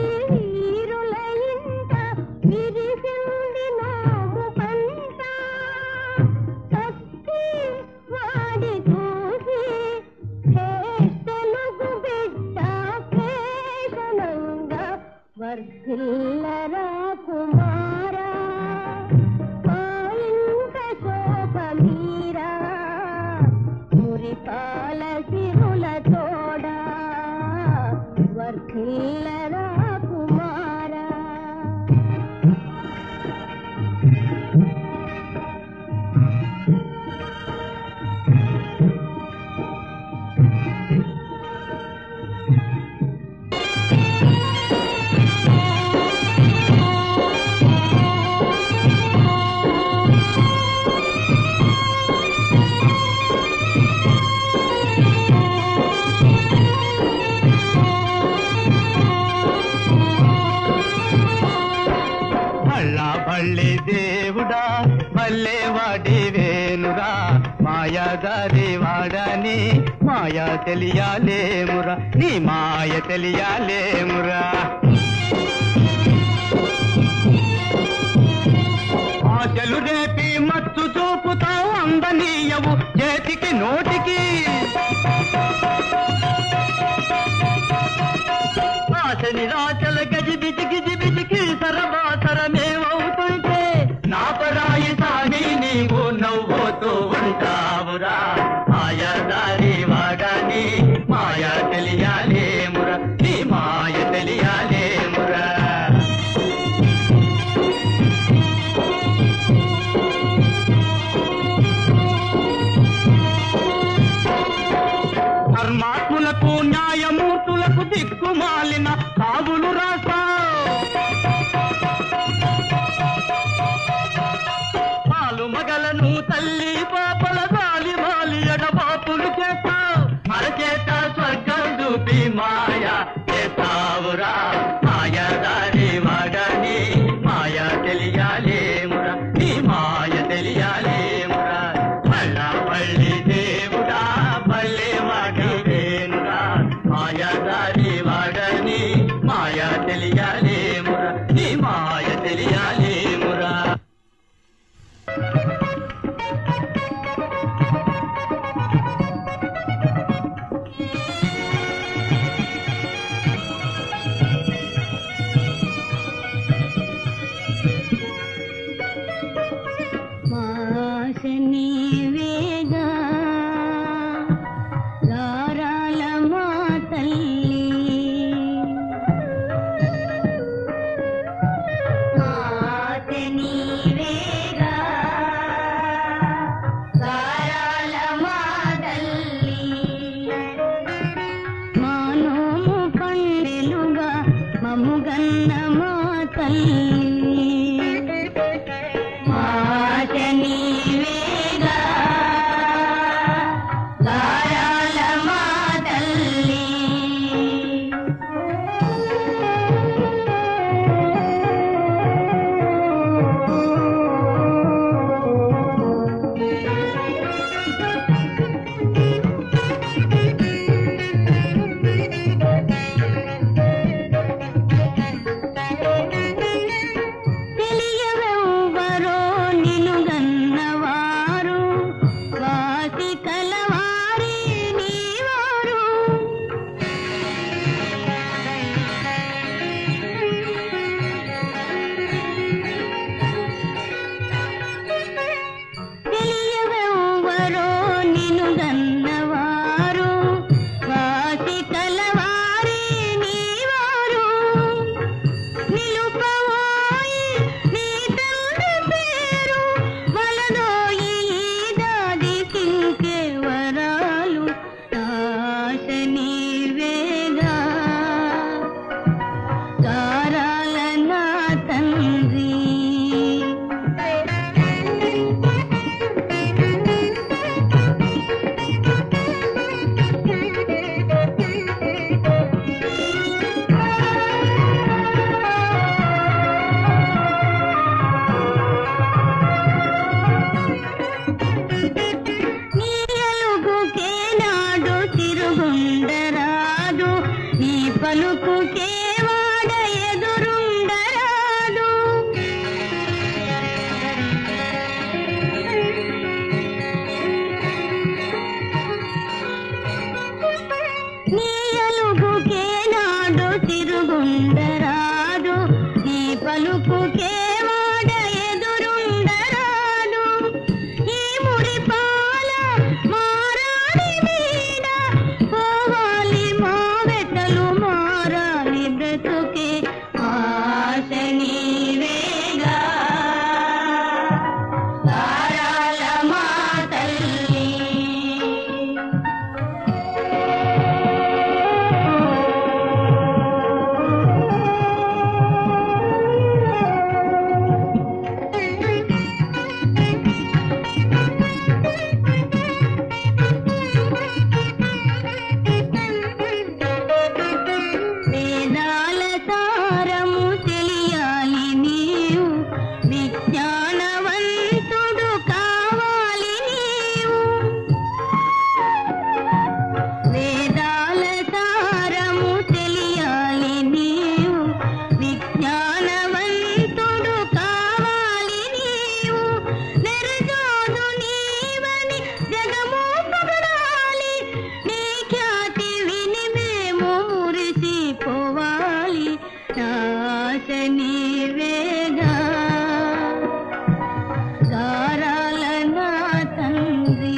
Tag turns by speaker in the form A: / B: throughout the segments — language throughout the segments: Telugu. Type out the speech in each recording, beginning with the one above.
A: వీరుల ఇంట విరిసింది నోము పంట కత్తి వాడి చూసి హే తెలుగు బిడ్డ కేశనంగా వర్ధిల్లరా కుమారా మా ఇంట శోభ మీరా మురిపాల సిరుల తోడా వర్ధిల్లరా కుమారా
B: మళ్ళా బళ్ళి దేవుడా మల్లె వాడి వేనురా మాయాదారి వాడని మాయ తెలియాలేమురా నీ మాయ తెలియాలేమురా ఆశలు రేపి మత్తు చూపుతావు అందనీయవు చేతికి నోటికి ఆశ నిరాశల గజి బిజి గిజి బిజికి సరబాసరమేమవుతుంటే నా పరాయి సాగి నీవు నవ్వుతూ ఉంటావురా మాయా దారి వాడని మాయ తెలియాలేమురా నీ మాయ తెలియాలేమురా ధర్మాత్ములకు న్యాయమూర్తులకు దిక్కుమాలిన సాగులు రాసా పాలు మగలను తల్లి పాపల గాలి వాలి ఎడబాపులు చేస్తా అరచేత స్వర్గం చూపి మాయ చేస్తావురా మాయ దారి వాడని మాయ తెలియాలేమురా నీ మాయ తెలియాలేమురా మళ్ళా పల్లి దేవుడా పల్లె వాడి వేనురా మాయ దారి వాడని మాయ తెలియాలేమురా నీ మాయ తెలియాలేమురా
A: మాస నీవేగా గారాల మా తల్లి మాస నీవేగా గారాల మా తల్లి మానోము పండెలుగా మముగన్న మా తల్లి మాట నీవేగా గారాల మా తల్లి తెలియవెవ్వరో నినుగన్నవారు వాసి కలవారి నీవారు తెలియవెవ్వరో నినుగన్నవారు వాసి కలవారి నీవారు నిలుపవోయి నీ తండ్రి పేరు వలదోయి దాది కింకే వరాలు ఆశ నీవేగా గారాల నా తండ్రి నీ అలుగుకే నాడు తిరుగుండరాదు నీ పలుకుకే వాడయే ఎలుగుకే ఆశ నీవేగా గారాల మా తల్లి వేదాల సారము తెలియాలి నీవు విజ్ఞానవంతుడు కావాలి నీవు వేదాల సారము తెలియాలి నీవు విజ్ఞానవంతుడు కావాలి నీవు నెరజోదు నీవని జగము పొగడాలి నీ ఖ్యాతి విని మేము మురిసిపోవాలి నాశ నీవేగా గారాల నా తండ్రి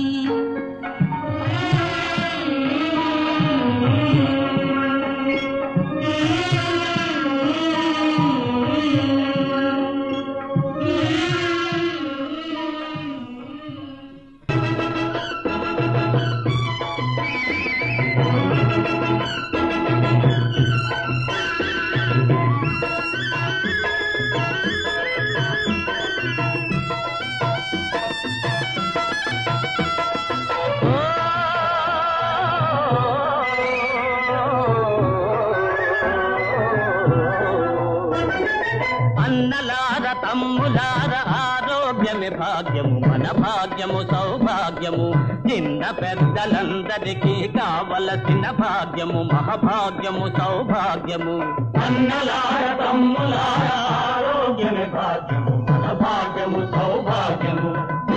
B: అన్నలార తమ్ములార ఆరోగ్యమే భాగ్యము మన భాగ్యము సౌభాగ్యము చిన్న పెద్దలందరికీ కావలసిన భాగ్యము మహభాగ్యము సౌభాగ్యము అన్నలార తమ్ములార ఆరోగ్యమే భాగ్యము మన భాగ్యము సౌభాగ్యము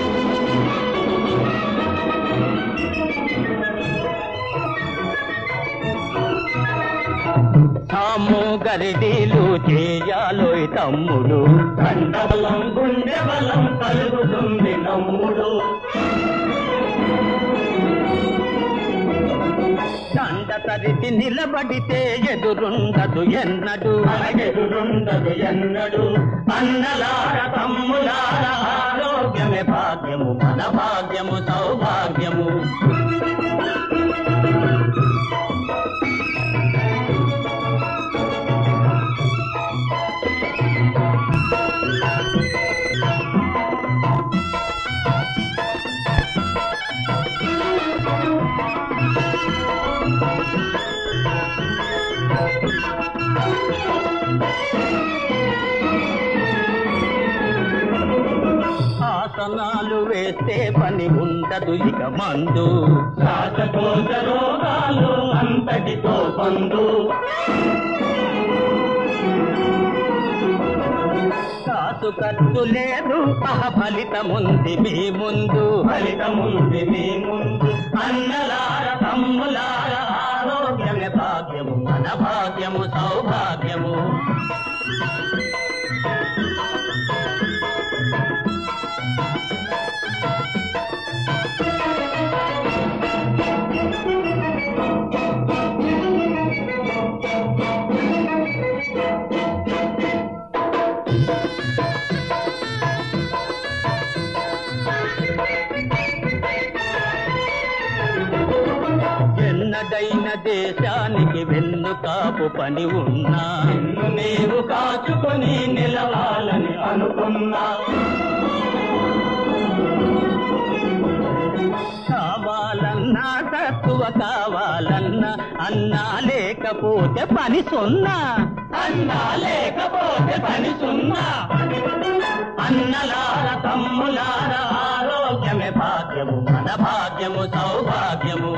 B: తాము గరిడీలు చేయాలోయ్ తమ్ముడు కండబలం గుండె బలం కలుగుతుంది నమ్ముడు దండ తరిచి నిలబడితే ఎదురుండదు ఎన్నడు ఎదురుండదు ఎన్నడు అన్నలార తమ్ములార ఆరోగ్యమే భాగ్యము మన భాగ్యము సౌభాగ్యము ఆసనాలు వేస్తే పని ఉండదు ఇక మందు శ్వాసకోశ రోగాలు అంతటితో పందు కాసు ఖర్చు లేదు అహ ఫలితముంది మీ ముందు ఫలితముంది మీ ముందు అన్నలార తమ్ములార ఆరోగ్యమే భాగ్యము మన భాగ్యము సౌభాగ్యము ఎన్నడైన దేశానికి వెన్ను కాపు పని ఉన్నా నిన్ను నీవు కాచుకొని నిలవాలని అనుకున్నా కావాలన్నా తక్కువ కావాలన్నా అన్నా లేకపోతే పని సున్నా అన్నా లేకపోతే పని సున్నా అన్నలార తమ్ములార ఆరోగ్యమే భాగ్యము మన భాగ్యము సౌభాగ్యము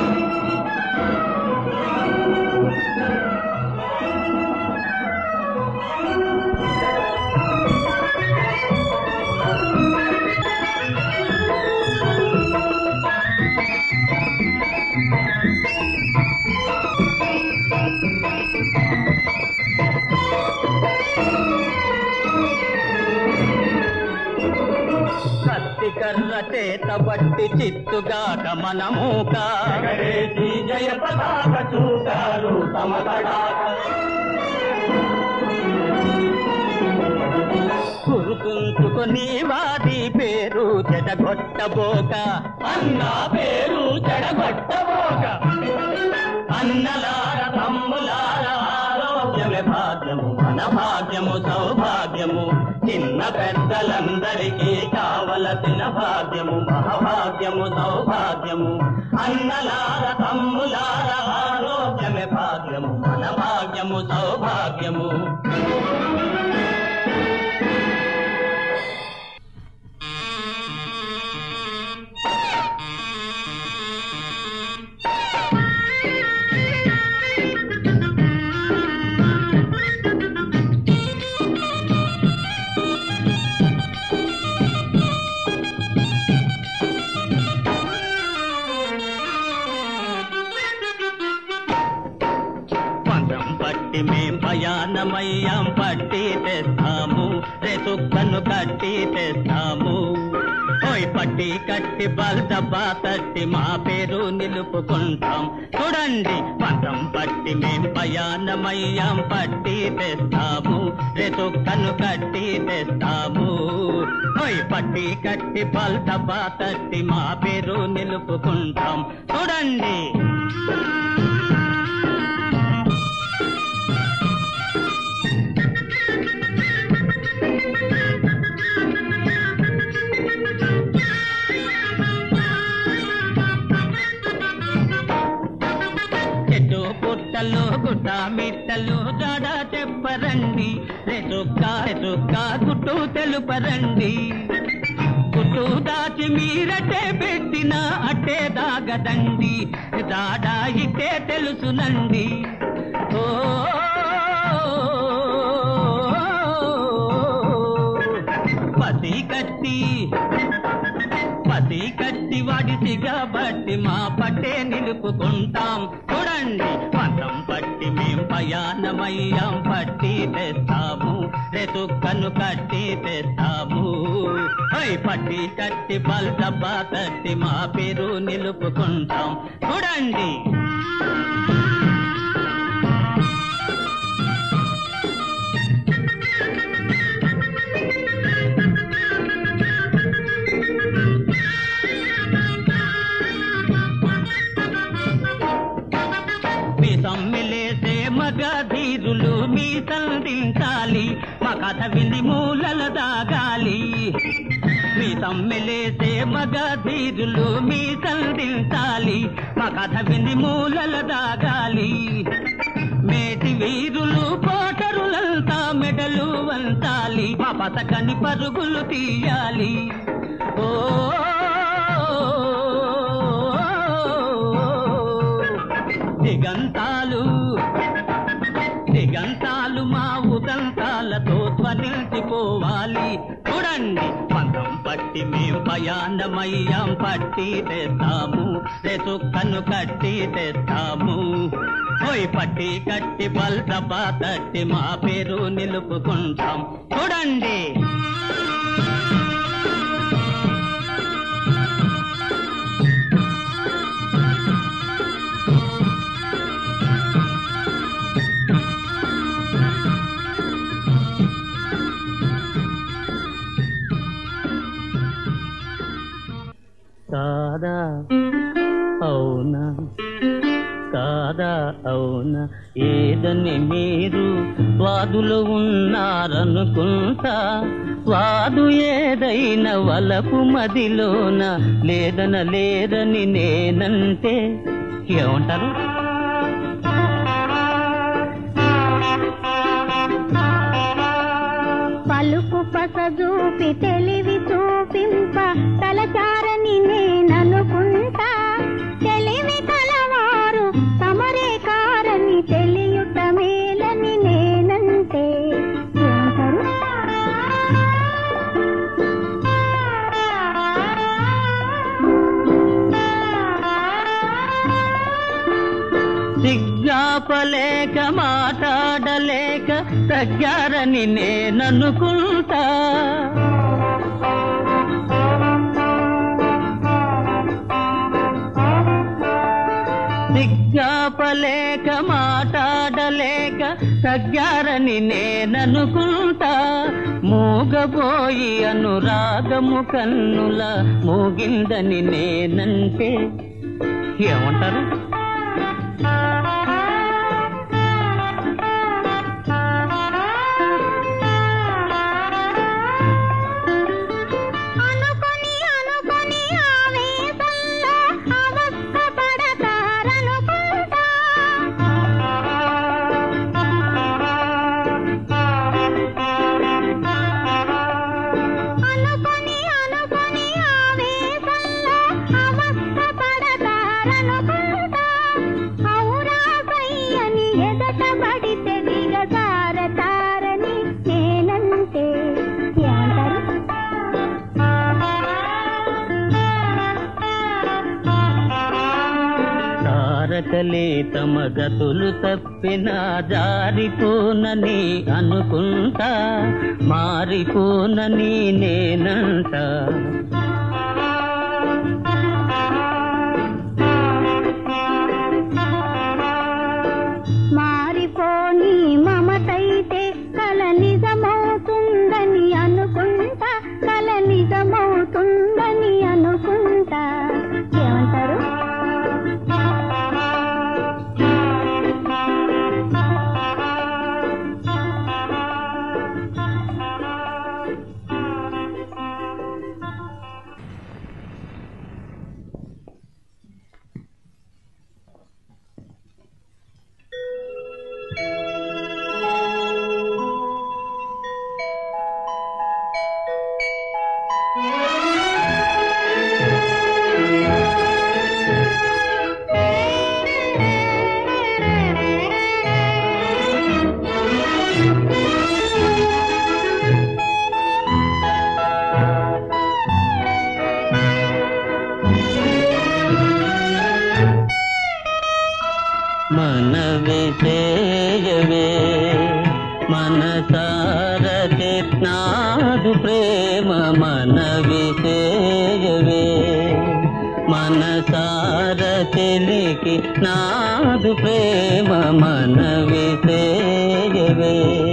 B: కత్తి కర్ర చేత బట్టి చిత్తుగాక మనమూక జయ పతాక చూటారు తమ తడాక ఎందుకు నీ వాది పేరు చెడగొట్టబోక అన్న పేరు చెడగొట్టబోక అన్నలార తమ్ములార ఆరోగ్యమే భాగ్యము మన భాగ్యము సౌభాగ్యము చిన్న పెద్దలందరికీ కావలసిన భాగ్యము మహాభాగ్యము సౌభాగ్యము అన్నలార తమ్ములార ఆరోగ్యమే భాగ్యము మన భాగ్యము సౌభాగ్యము పందం పట్టి మేం భయానమయ్యాం పట్టి తెస్తాము రేసుక్కను కట్టి తెస్తాము ఓయ్ పట్టి కట్టి బల్దబ్బా తట్టి మా పేరు నిలుపుకుంటాం చూడండి పందం పట్టి మేం భయానమయ్యాం పట్టి తెస్తాము రేసుక్కను కట్టి తెస్తాము ఓయ్ పట్టి కట్టి బల్దబ్బా తట్టి మా పేరు నిలుపుకుంటాం చూడండి చెట్టు పుట్టలు గుట్ట మిట్టలు జాడ చెప్పరండి రెచుక్క రెచుక్క గుట్టు తెలుపరండి గుట్టు దాచి మీరటే పెట్టిన అట్టే దాగదండి జాడ ఇట్టే తెలుసునండి ఓ పసి కట్టి పసి కట్టి వాడిసిగా బట్టి మా పట్టే నిలుపుకుంటాం చూడండి పంతం పట్టి మేం ప్రయాణమయ్యాం పట్టి తెస్తాము రెతుక్కను కట్టి తెస్తాము ఓయ్ పట్టి కట్టి బల్దబ్బా తట్టి మా పేరు నిలుపుకుంటాం చూడండి మీ సమ్మిలేసే మగధీరులు మీ సంధించాలి మా కథ విని మూలల దాగాలి మీ సమ్మిలేసే మగధీరులు మీ సంధించాలి మా కథ విని మూలల దాగాలి మేటి వీరులు కోటరులంతా మెడలు వంచాలి మా పథకని పరుగులు తీయాలి ఓ దిగంతాలు దిగంతాలు మా ఉదంతాలతో ధ్వనించిపోవాలి చూడండి పంతం పట్టి మేం ప్రయాణమయ్యాం పట్టి తెస్తాము రేసుక్కను కట్టి తెస్తాము ఓయ్ పట్టి కట్టి బల్దబా తట్టి మా పేరు నిలుపుకుంటాం చూడండి కాదా అవునా కాదా అవునా ఏదని మీరు వాదులు ఉన్నారనుకుంటా వాదు ఏదైనా వలపు మదిలోన లేదన లేదని నేనంటే ఏమంటారు
A: పలుకు పస చూపి తెలివి చూపింప తలచారని నేననుకుంటా తెలివి కలవారు తమరే కారని తెలియుట మేలని నేనంటే ఏమంటారు
B: సిగ్గాపలేక మాట్లాడలేక తగ్గారని నేననుకుంటా సిగ్గాపలేక మాట్లాడలేక
C: తగ్గారని నేననుకుంటా మూగబోయి అనురాగము కన్నుల మూగిందని నేనంటే ఏమంటారు
A: అనుకొని అనుకొని ఆవేశంలో అవస్థ పడతారనుకుంటా అనుకొని అనుకొని ఆవేశంలో అవస్థ పడతారనుకుంటా ఔరా సయ్యని ఎదట పడితే దిగజారతారని నేనంటే ఏమంటారు
C: తారకలే తమ గతులు తప్పిన జారిపోనని అనుకుంటా మారిపోనని నేనంట
A: మారిపోని మమతైతే కల నిజమవుతుందని అనుకుంటా కల నిజమవుతుందని అనుకుంటా ఏమంటారు
C: మనవి చేయవే మనసార నాదు ప్రేమ మనవి చేయవే మనసార తెలికి నాదు ప్రేమ మనవి చేయవే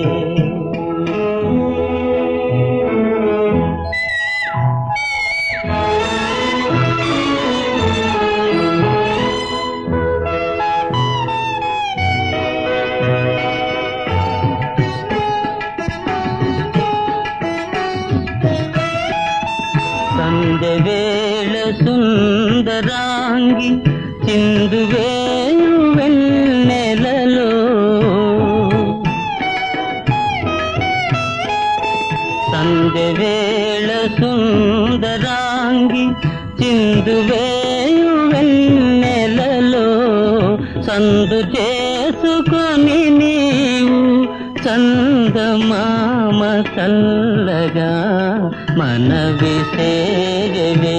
C: సందవేళ సుందరాంగి చిందువేయు వెన్నెలలో సందవేళ సుందరాంగి చిందువేయు వెన్నెలలో సందు చేసుకొని నీవు చందమామ చల్లగా మనవి సేగవే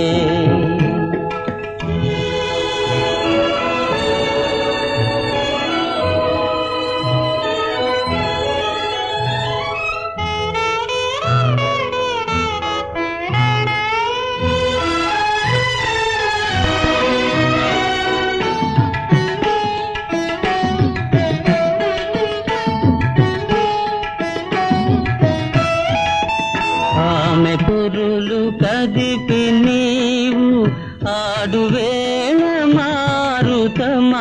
C: ఆమె పురులు కదిపి నీవు ఆడువేళ మారుతమా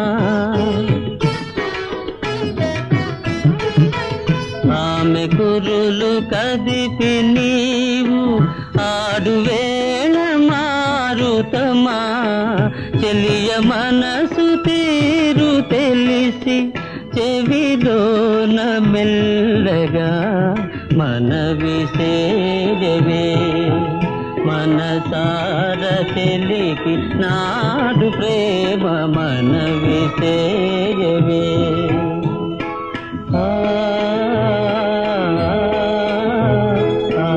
C: ఆమె కురులు కదిపి నీవు ఆడువేళ మారుతమా చెలియ మనసు తీరు తెలిసి చెవిలోన మెల్లగా మనవి సేజవే మనసార తెలికి నాడు ప్రేమ మనవి సేజవే ఆ ఆ,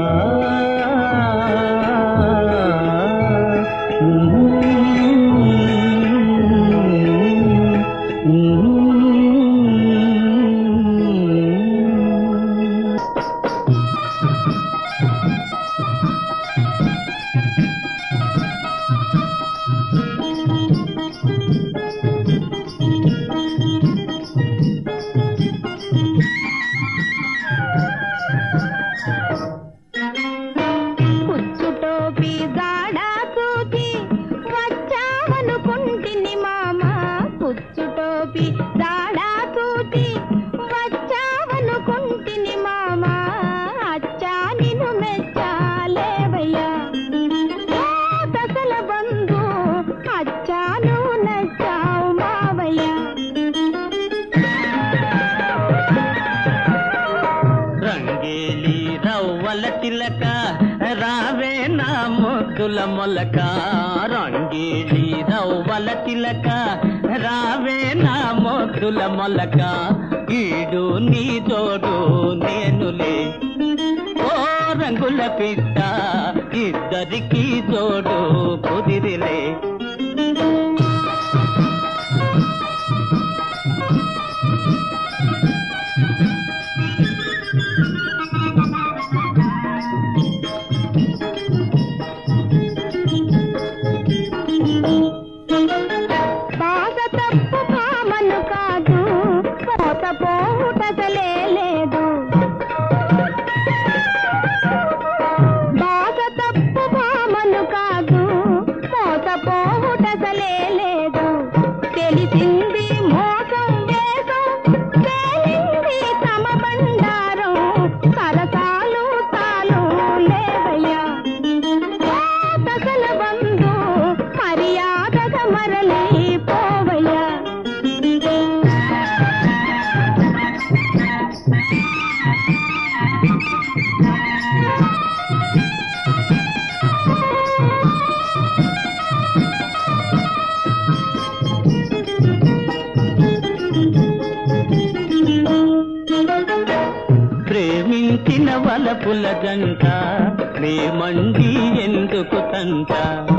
C: చిలక రావే నా ముద్దుల మొలక రంగేళి రవ్వల చిలక రావే నా ముద్దుల మొలక ఈడు నీ తోడు నేనులే ఓ రంగుల పిట్ట ఇద్దరికి తోడు కుదిరిలే
A: బాధ తప్పు కామను కాదు పోత పోవుటసలే లేదు బాధ తప్పు కామను కాదు పోత పోవుటసలే లేదు తెలిసింది మోసం వేసం తేలింది తమ బండారం సరసాలు తాలు లేవయ్యా సకల బంధు మర్యాదగ మరలి పోవయ్యా
C: ప్రేమించిన వలపుల జంట ప్రేమండి ఎందుకు తంట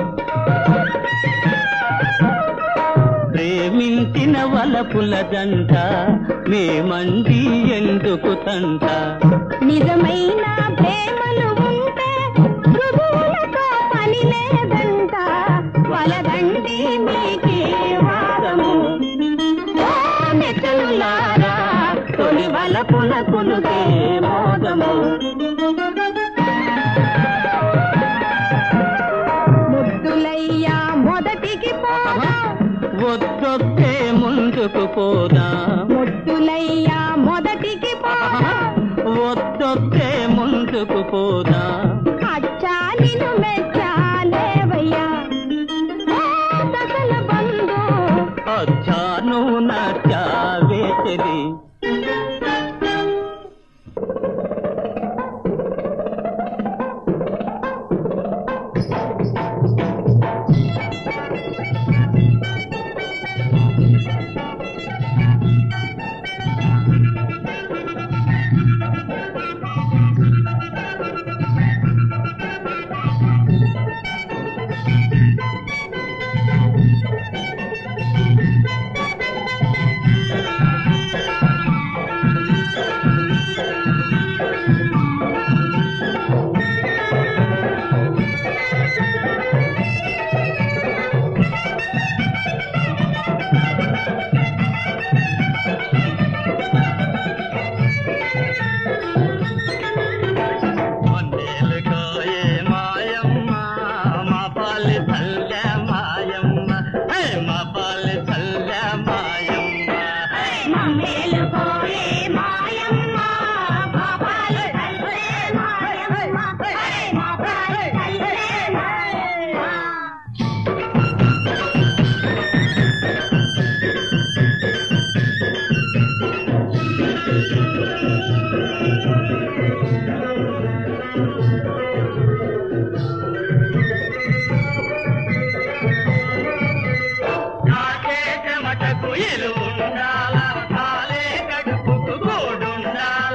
C: ప్రేమించిన వలపుల జంట మేమండి ఎందుకు తంట
A: నిజమైన ప్రేమలు ఉంటే ప్రభువులతో పని లేదంట వలదండి మీకే వాదము ఓ నెత్తలులారా తొలి వలపుల కులుగే మోదము ముద్దులయ్యా మొదటికి పోదా
C: వద్దొద్దే ముందుకు పోదా
A: ముద్దులయ్యా మొదటికి పోదా
C: వద్దొద్దే ముందుకు పోదా
A: అచ్చా నిన్ను మెచ్చాలేవయ్యా ఓ సకల బంధు
C: అచ్చాను నచ్చావే చెలి వందేలుకోయే మాయమ్మ మా పాలి తల్లె మాయమ్మ హే మా పాలి తల్లె మాయమ్మ
A: మమ్మేలుకోయే మాయమ్మ పాపాలు తల్లే మాయమ్మ మా పాలు తల్లే మాయమ్మ
C: నాకే చెమటకు ఇలుండాల కాలే కడుపుకు గోడుండాల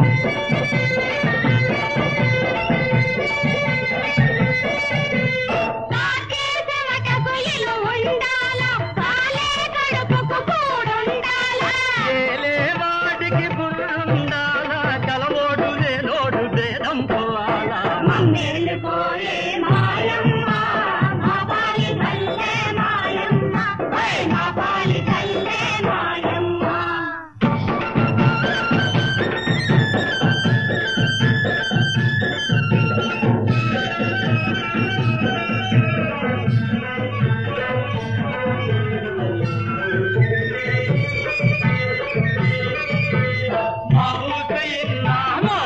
A: నాకే చెమటకు ఇల్లు ఉండాలా కాలే కడుపుకు కూడుండాలా
C: ఏలే వాడికి బుర్రుండాల కలవోడు లేనోడు దేదం పోవాలా
A: మమ్మేలుకోయే మాయమ్మ మా పాలి తల్లే మాయమ్మ మా పాలి తల్లే మాయమ్మ
C: బాబుకు ఇన్నామో